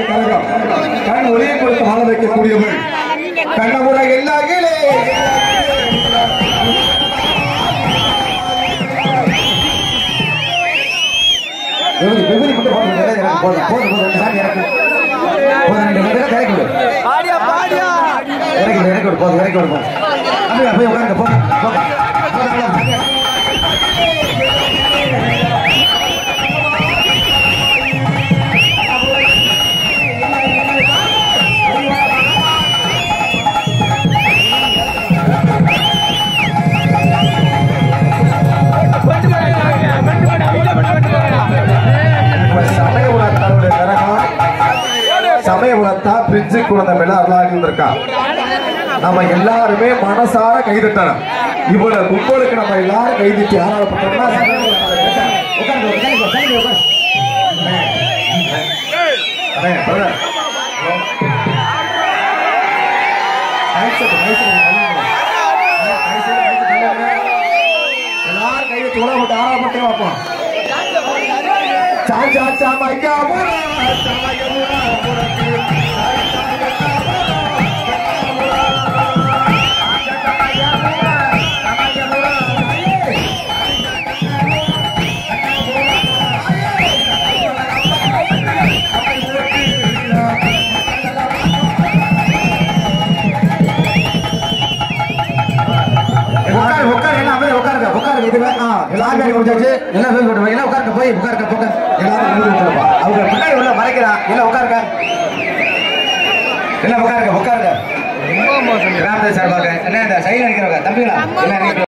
கழகம் கண் ஒளியை கொடுத்து வாழ வைக்கக்கூடியவள் கண்ணமுறை எல்லா கீழே விபதி விபதி மட்டும் போதும் எனக்கு போதும் போதும் போதும் ரெண்டு சாமி எனக்கு போதும் ரெண்டு பேரும் இறக்கி விடு பாடியா பாடியா இறக்கி விடு இறக்கி விடு போதும் இறக்கி விடு போதும் அப்படியே போய் உட்காருங்க போதும் போதும் போதும் இப்ப சமயபுரத்தாருடைய கரகம் சமயபுரத்தா பிரிஞ்சு குழந்தை மேல அருளாகி வந்திருக்கா நம்ம எல்லாருமே மனசார கைதட்டணும் இவ்வளவு கும்பலுக்கு நம்ம எல்லாரும் கைதிட்டு யாராவது பண்ணோம்னா உட்காருங்க, உட்காருங்க, உட்காருங்க, உட்காருங்க. அண்ணே, அண்ணே, brother. Mic set, mic set, தள்ளுங்க. Mic set, mic set, தள்ளுங்க. எல்லாரும் கைதட்டி உலக போட்டு ஆறாவது மட்டும் பார்ப்போம் சாச்சா சாமையா முரா சாமையா முரா முரா உட்காரு உட்காரு எல்லாம் அப்படியே உட்காருங்க உட்காருங்க இது வே- ஆ எல்லாரும் பேர் கொடுத்தாச்சு எல்லாம் பேர் கொடுத்து எல்லாம் உட்காருங்க போய் உட்காருங்க போங்க எல்லாரும் எழுதி விட்டுருப்பா அவங்க பின்னாடி உள்ள மறைக்கிறான் எல்லாம் உட்காருங்க எல்லாம் உட்காருங்க உட்காருங்க ரொம்ப மோசம் கிராமத்தை சார்பாக என்ன இந்த சைடில் நிற்கிறவங்க தம்பிகளா எல்லாம் நிற்கிறவங்க